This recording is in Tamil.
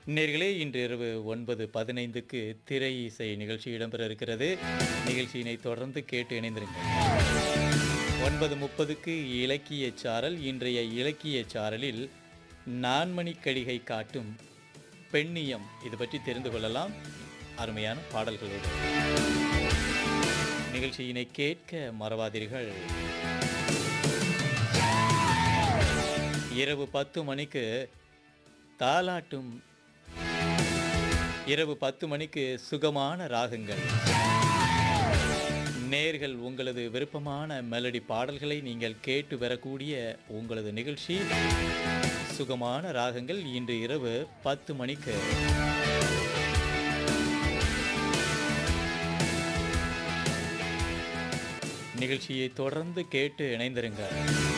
நேர்களே இன்று இரவு ஒன்பது பதினைந்துக்கு திரை இசை நிகழ்ச்சி இடம்பெற இருக்கிறது நிகழ்ச்சியினை தொடர்ந்து கேட்டு இணைந்திருங்கள் ஒன்பது முப்பதுக்கு இலக்கிய சாரல் இன்றைய இலக்கிய சாரலில் நான்மணி கடிகை காட்டும் பெண்ணியம் இது பற்றி தெரிந்து கொள்ளலாம் அருமையான பாடல்களோடு நிகழ்ச்சியினை கேட்க மறவாதீர்கள் இரவு பத்து மணிக்கு தாலாட்டும் இரவு பத்து மணிக்கு சுகமான ராகங்கள் நேர்கள் உங்களது விருப்பமான மெலடி பாடல்களை நீங்கள் கேட்டு வரக்கூடிய உங்களது நிகழ்ச்சி சுகமான ராகங்கள் இன்று இரவு பத்து மணிக்கு நிகழ்ச்சியை தொடர்ந்து கேட்டு இணைந்திருங்கள்